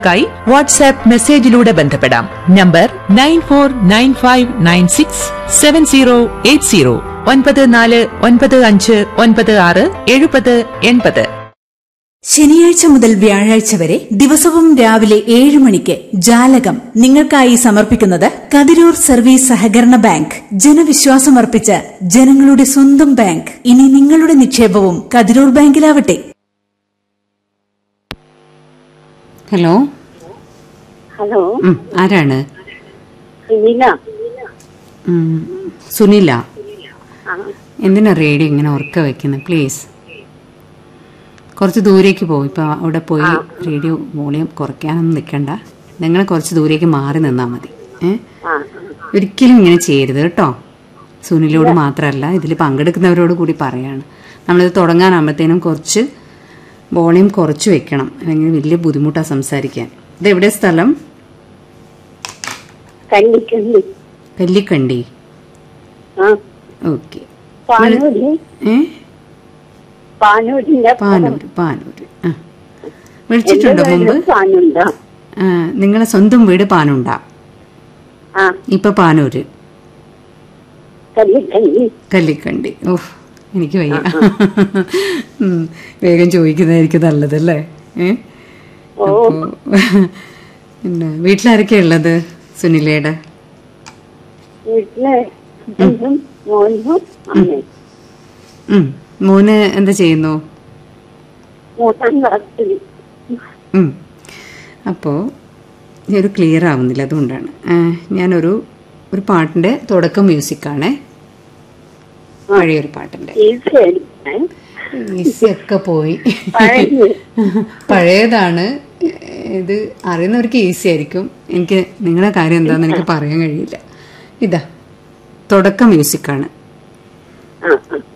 ക്കായി വാട്സാപ്പ് മെസ്സേജിലൂടെ ബന്ധപ്പെടാം number nine four nine five nine six seven zero eight zero ഒൻപത് നാല് ഒൻപത് അഞ്ച് ഒൻപത് ആറ് എഴുപത് എൺപത് ശനിയാഴ്ച മുതൽ വ്യാഴാഴ്ച വരെ ദിവസവും രാവിലെ ഏഴ് മണിക്ക് ജാലകം നിങ്ങൾക്കായി സമർപ്പിക്കുന്നത് കതിരൂർ സർവീസ് സഹകരണ ബാങ്ക് ജനവിശ്വാസമർപ്പിച്ച ജനങ്ങളുടെ സ്വന്തം ബാങ്ക് ഇനി നിങ്ങളുടെ നിക്ഷേപവും കതിരൂർ ബാങ്കിലാവട്ടെ ഹലോ ഹലോ ഉം, ആരാണ് സുനില ഉം, സുനില ആ എന്തിനാ റേഡിയോ ഇങ്ങനെ ഉറക്ക വെക്കുന്നത് പ്ലീസ് കുറച്ച് ദൂരേക്ക് പോകും ഇപ്പൊ അവിടെ പോയി റേഡിയോ വോളിയം കുറയ്ക്കാനൊന്നും നിൽക്കണ്ട നിങ്ങൾ കുറച്ച് ദൂരേക്ക് മാറി നിന്നാൽ മതി ഏ ആ ഒരിക്കലും ഇങ്ങനെ ചെയ്യരുത് കേട്ടോ സുനിലോട് മാത്രമല്ല ഇതിൽ പങ്കെടുക്കുന്നവരോട് കൂടി പറയാണ് നമ്മളിത് തുടങ്ങാനാകുമ്പോഴത്തേനും കുറച്ച് വോളിയം കുറച്ച് വെക്കണം അല്ലെങ്കിൽ വലിയ ബുദ്ധിമുട്ടാണ് സംസാരിക്കാൻ ഇത് എവിടെ സ്ഥലം കന്നിക്കന്നി കല്ലിക്കണ്ടി ആ ഓക്കെ പാനൂര് ഏ പാനൂരിന്റെ പാനൂര് പാനൂര് ആ വിളിച്ചിട്ടുണ്ടോ മുമ്പ് പാനുണ്ടോ ആ, നിങ്ങളെ സ്വന്തം വീട് പാനുണ്ടാ ആ ഇപ്പൊ പാനൂര് കന്നിക്കന്നി കല്ലിക്കണ്ടി ഓഹ് എനിക്ക് വയ്യ ഉം, വേഗം ചോദിക്കുന്നതായിരിക്കും നല്ലതല്ലേ ഏ ഓ അപ്പോ പിന്നെ വീട്ടിലാരൊക്കെയാ ഉള്ളത് സുനിലയുടെ വീട്ടില് ഹസ്ബൻഡും മോനും അമ്മയും ഉം, മോന് എന്താ ചെയ്യുന്നു മൂന്നാം ക്ലാസ്സിൽ ഉം. അപ്പോൾ ഒരു ക്ലിയർ ആവുന്നില്ല അതുകൊണ്ടാണ് ആ, ഞാനൊരു ഒരു പാട്ടിന്റെ തുടക്കം മ്യൂസിക്കാണേ പഴയൊരു പാട്ടിന്റെ ഈസി ആയിരിക്കും ഈസി ഒക്കെ പോയി പഴയത്. പഴയതാണ് ഇത് അറിയുന്നവർക്ക് ഈസി ആയിരിക്കും എനിക്ക് നിങ്ങളുടെ കാര്യം എന്താണെന്ന് എനിക്ക് പറയാൻ കഴിയില്ല ഇതാ തുടക്കം മ്യൂസിക്കാണ് ആ ആ